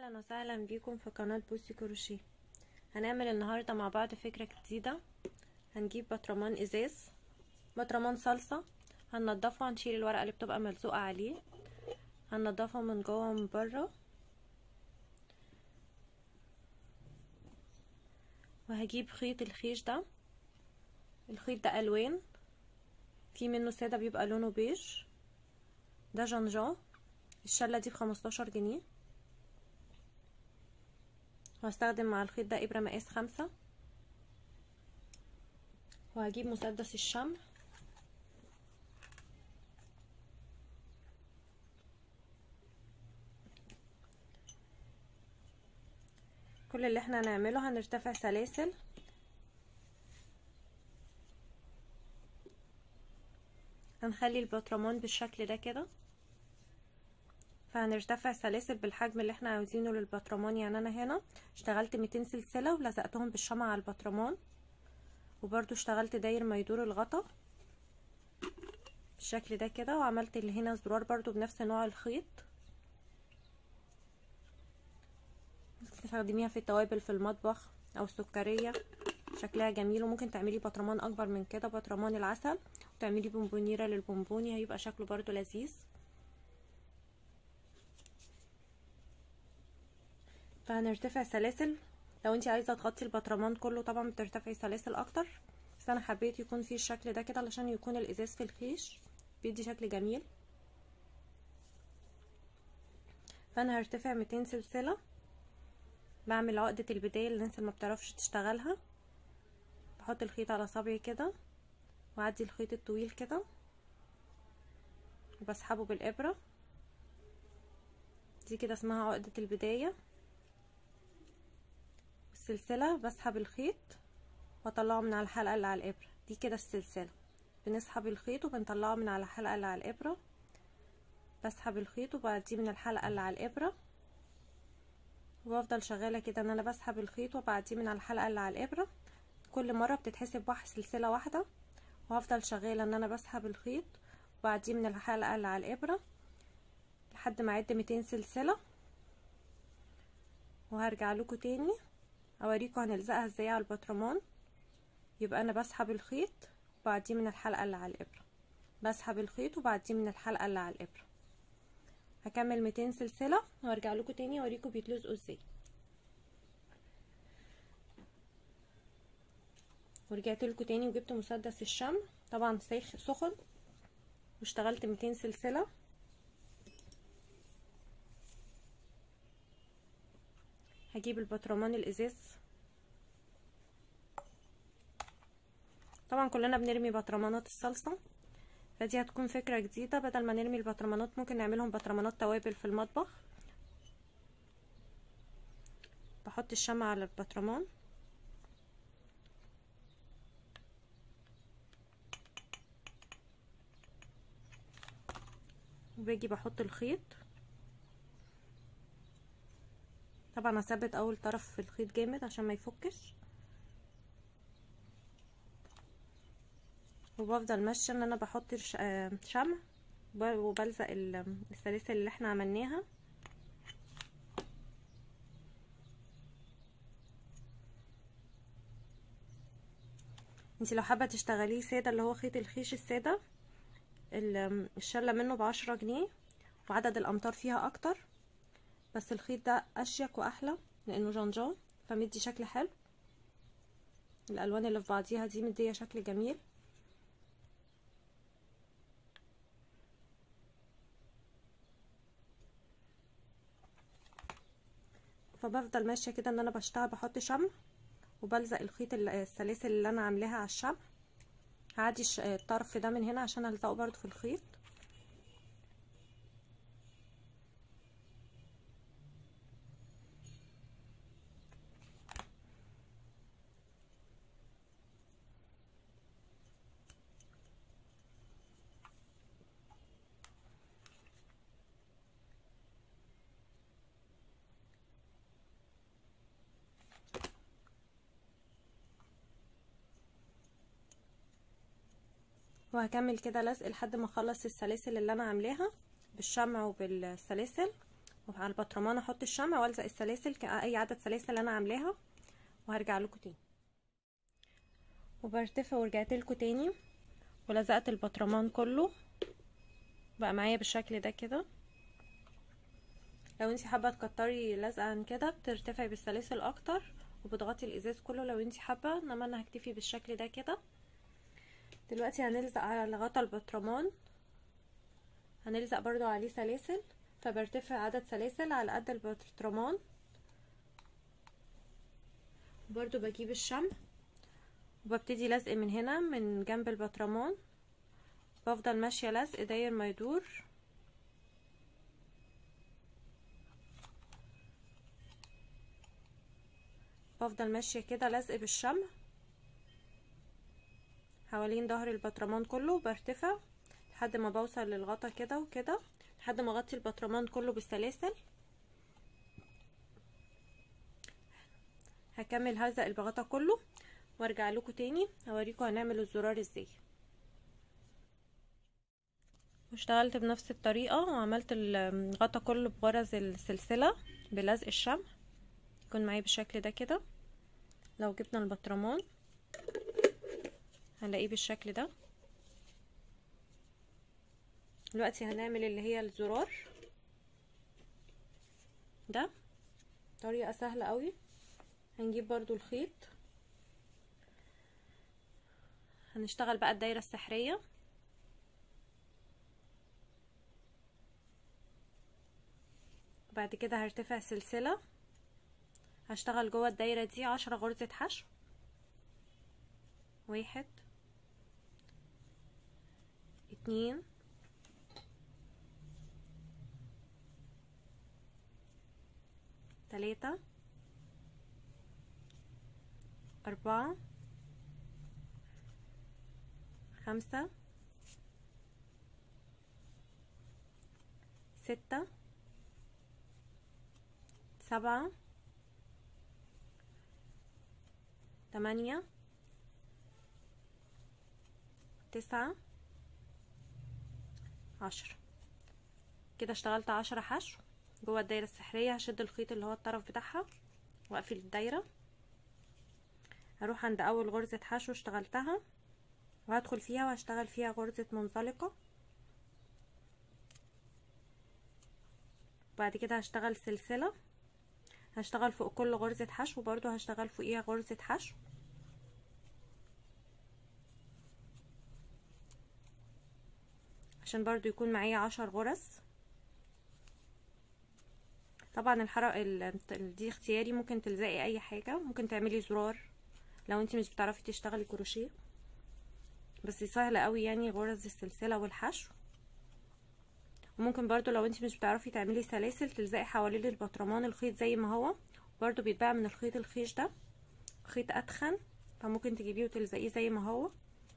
اهلا وسهلا بيكم في قناة بوسي كروشيه هنعمل النهاردة مع بعض فكرة جديدة هنجيب بطرمان ازاز بطرمان صلصة هننضفه هنشيل الورقة اللي بتبقى ملزوقة عليه هننضفه من جوه ومن بره وهجيب خيط الخيش ده الخيط ده الوان في منه سادة بيبقى لونه بيج ده جنجان الشلة دي بخمستاشر جنيه وهستخدم مع الخيط ده ابرة مقاس خمسة وهجيب مسدس الشمع كل اللي احنا هنعمله هنرتفع سلاسل هنخلي البطرمان بالشكل ده كده فهنرتفع سلاسل بالحجم اللي احنا عاوزينه للبطرمان يعني انا هنا اشتغلت 200 سلسله ولزقتهم بالشمع على البطرمان وبرده اشتغلت داير ما يدور الغطا بالشكل ده كده وعملت اللي هنا زرار برده بنفس نوع الخيط تستخدميها في التوابل في المطبخ او السكريه شكلها جميل وممكن تعملي بطرمان اكبر من كده بطرمان العسل وتعملي بونبونيره للبونبوني هيبقى شكله برده لذيذ فهنرتفع سلاسل لو انت عايزه تغطي البطرمان كله طبعا بترتفعي سلاسل اكتر بس انا حبيت يكون فيه الشكل ده كده علشان يكون الازاز في الخيش بيدي شكل جميل فانا هرتفع 200 سلسله بعمل عقده البدايه اللي الناس ما بتعرفش تشتغلها بحط الخيط على صبعي كده واعدي الخيط الطويل كده وبسحبه بالابره دي كده اسمها عقده البدايه السلسلة بسحب الخيط واطلعه من على الحلقة اللي على الابرة دي كده السلسلة بنسحب الخيط وبنطلعه من على الحلقة اللي على الابرة بسحب الخيط وبعديه من الحلقة اللي على الابرة وبفضل شغالة كده ان انا بسحب الخيط وبعديه من على الحلقة اللي على الابرة كل مرة بتتحسب واحد سلسلة واحدة وهفضل شغالة ان انا بسحب الخيط وبعديه من الحلقة اللي على الابرة لحد ما اعد 200 سلسلة وهرجع لكم تاني اوريكم هنلزقها ازاي على البطرمان يبقى انا بسحب الخيط وبعديه من الحلقه اللي على الابره بسحب الخيط وبعديه من الحلقه اللي على الابره هكمل 200 سلسله وارجع لكم تاني اوريكم بيتلزقوا ازاي ورجعت لكم تاني وجبت مسدس الشمع طبعا سيخ سخن واشتغلت 200 سلسله هجيب البطرمان الازاز طبعا كلنا بنرمي بطرمانات الصلصه فدي هتكون فكره جديده بدل ما نرمي البطرمانات ممكن نعملهم بطرمانات توابل في المطبخ بحط الشمع على البطرمان وباجي بحط الخيط طبعا هثبت اول طرف في الخيط جامد عشان ما يفكش وبفضل ماشيه ان انا بحط شمع وبلزق السلاسل اللي احنا عملناها انت لو حابه تشتغليه ساده اللي هو خيط الخيش الساده الشله منه بعشرة جنيه وعدد الامتار فيها اكتر بس الخيط ده اشيك واحلى لانه جنجان فمدي شكل حلو الالوان اللي في بعضيها دي مديه شكل جميل فبفضل ماشيه كده ان انا بشتغل بحط شمع وبلزق الخيط السلاسل اللي انا عاملاها على الشمع هعدي الطرف ده من هنا عشان الزقه برضو في الخيط وهكمل كده لزق لحد ما اخلص السلاسل اللي انا عاملاها بالشمع وبالسلاسل وعلى البطرمان احط الشمع والزق السلاسل اي عدد سلاسل انا عاملاها وهرجع لكم تاني وبرتفع ورجعت لكم تاني ولزقت البطرمان كله بقى معايا بالشكل ده كده لو انتي حابه تكتري لزقه عن كده بترتفعي بالسلاسل اكتر وبتغطي الازاز كله لو انتي حابه انما انا هكتفي بالشكل ده كده دلوقتي هنلزق على غطا البطرمان هنلزق برضو عليه سلاسل فبرتفع عدد سلاسل على قد البطرمان برضو بجيب الشمع وببتدي لزق من هنا من جنب البطرمان بفضل ماشيه لزق داير ما يدور بفضل ماشيه كده لزق بالشمع حوالين ظهر البطرمان كله برتفع لحد ما بوصل للغطا كده وكده لحد ما اغطي البطرمان كله بالسلاسل هكمل هلزق البغطا كله وارجع لكم تاني اوريكم هنعمل الزرار ازاي واشتغلت بنفس الطريقة وعملت الغطا كله بغرز السلسلة بلزق الشمع يكون معايا بالشكل ده كده لو جبنا البطرمان هنلاقيه بالشكل ده دلوقتي هنعمل اللي هي الزرار ده طريقة سهلة قوي هنجيب برضو الخيط هنشتغل بقى الدايرة السحرية بعد كده هرتفع سلسلة هشتغل جوه الدايرة دي عشرة غرزة حشو واحد اتنين تلاتة أربعة خمسة ستة سبعة تمانية تسعة عشرة كده اشتغلت عشرة حشو جوه الدايرة السحرية هشد الخيط اللي هو الطرف بتاعها واقفل الدايرة هروح عند اول غرزة حشو اشتغلتها وهدخل فيها وهشتغل فيها غرزة منزلقة بعد كده هشتغل سلسلة هشتغل فوق كل غرزة حشو برضو هشتغل فوقيها غرزة حشو عشان برضو يكون معايا عشر غرز طبعا الحرق دي اختياري ممكن تلزقي اي حاجة ممكن تعملي زرار لو انتي مش بتعرفي تشتغلي كروشيه بس سهلة قوي يعني غرز السلسلة والحشو وممكن برضو لو انتي مش بتعرفي تعملي سلاسل تلزقي حوالين البطرمان الخيط زي ما هو برضو بيتباع من الخيط الخيش ده خيط اتخن فممكن تجيبيه وتلزقيه زي ما هو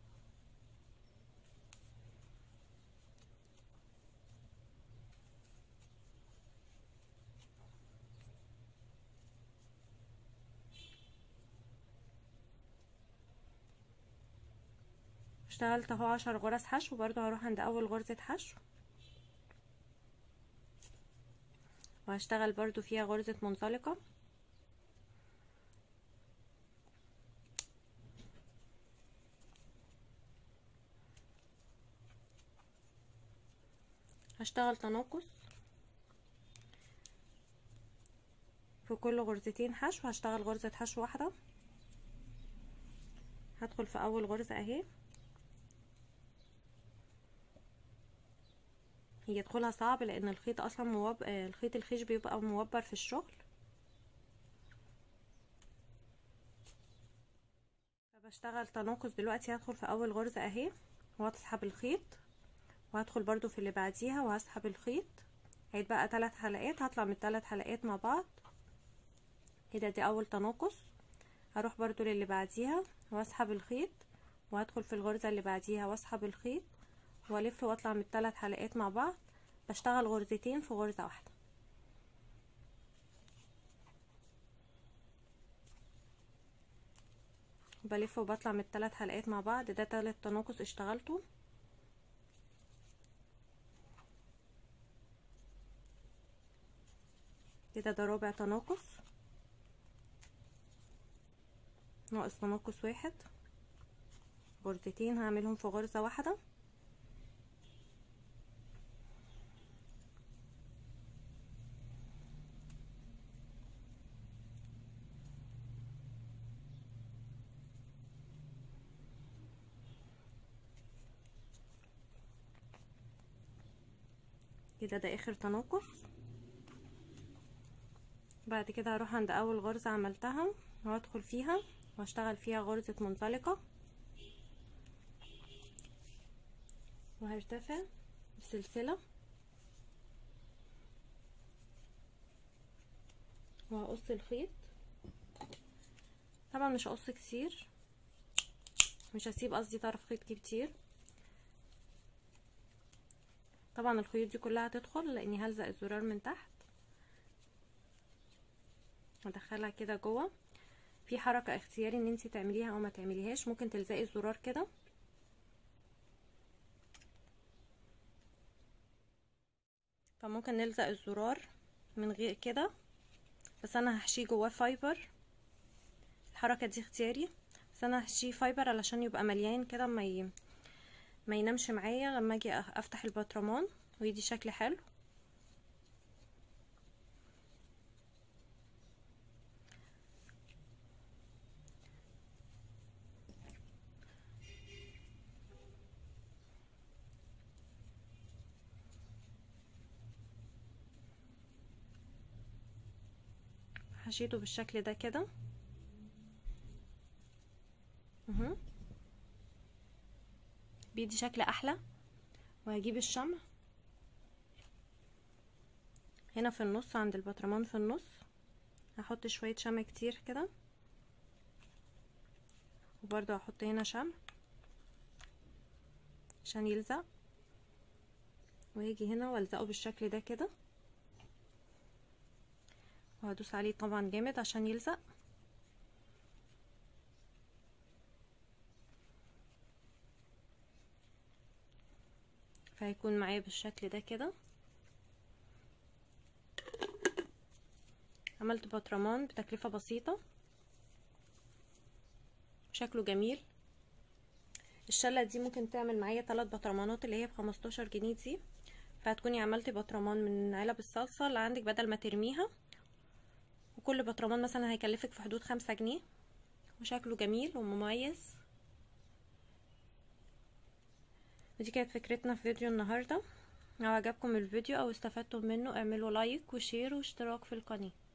اشتغلت اهو عشر غرز حشو برضو هروح عند اول غرزة حشو وهشتغل برضو فيها غرزة منزلقة هشتغل تناقص في كل غرزتين حشو هشتغل غرزة حشو واحدة هدخل في اول غرزة اهي هي دخولها صعب لان الخيط اصلا موب... الخيط الخيش بيبقى موبر في الشغل فبشتغل تناقص دلوقتي هدخل في اول غرزة اهي وهسحب الخيط وهدخل برضو في اللي بعديها وهسحب الخيط هيتبقى ثلاث حلقات هطلع من الثلاث حلقات مع بعض كده دي اول تناقص هروح برضو للي بعديها واسحب الخيط وهدخل في الغرزة اللي بعديها واسحب الخيط والف واطلع من الثلاث حلقات مع بعض بشتغل غرزتين في غرزة واحدة بلف وبطلع من الثلاث حلقات مع بعض ده تالت تناقص اشتغلته كده ده رابع تناقص ناقص تناقص واحد غرزتين هعملهم في غرزة واحدة كده ده اخر تناقص بعد كده هروح عند اول غرزة عملتها وهدخل فيها وهشتغل فيها غرزة منزلقة وهرتفع بسلسلة وهقص الخيط طبعا مش هقص كتير مش هسيب قصدي طرف خيط كتير طبعا الخيوط دي كلها هتدخل لاني هلزق الزرار من تحت هدخلها كده جوه في حركه اختياري ان انت تعمليها او ما تعمليهاش ممكن تلزقي الزرار كده فممكن نلزق الزرار من غير كده بس انا هحشيه جواه فايبر الحركه دي اختياري بس انا هحشيه فايبر علشان يبقى مليان كده ما ي... ما ينامش معايا لما اجي افتح البطرمان ويدي شكل حلو حشيته بالشكل ده كده اهو بيدي شكل احلى وهجيب الشمع هنا في النص عند البطرمان في النص هحط شوية شمع كتير كده وبرضو هحط هنا شمع عشان يلزق وهيجي هنا والزقه بالشكل ده كده وهدوس عليه طبعا جامد عشان يلزق فهيكون معايا بالشكل ده كده عملت بطرمان بتكلفة بسيطة شكله جميل الشلة دي ممكن تعمل معايا ثلاث بطرمانات اللي هي بخمستاشر جنيه دي فهتكوني عملتي بطرمان من علب الصلصة اللي عندك بدل ما ترميها وكل بطرمان مثلا هيكلفك في حدود خمسة جنيه وشكله جميل ومميز ودي كانت فكرتنا في فيديو النهاردة لو عجبكم الفيديو او استفدتم منه اعملوا لايك وشير واشتراك في القناه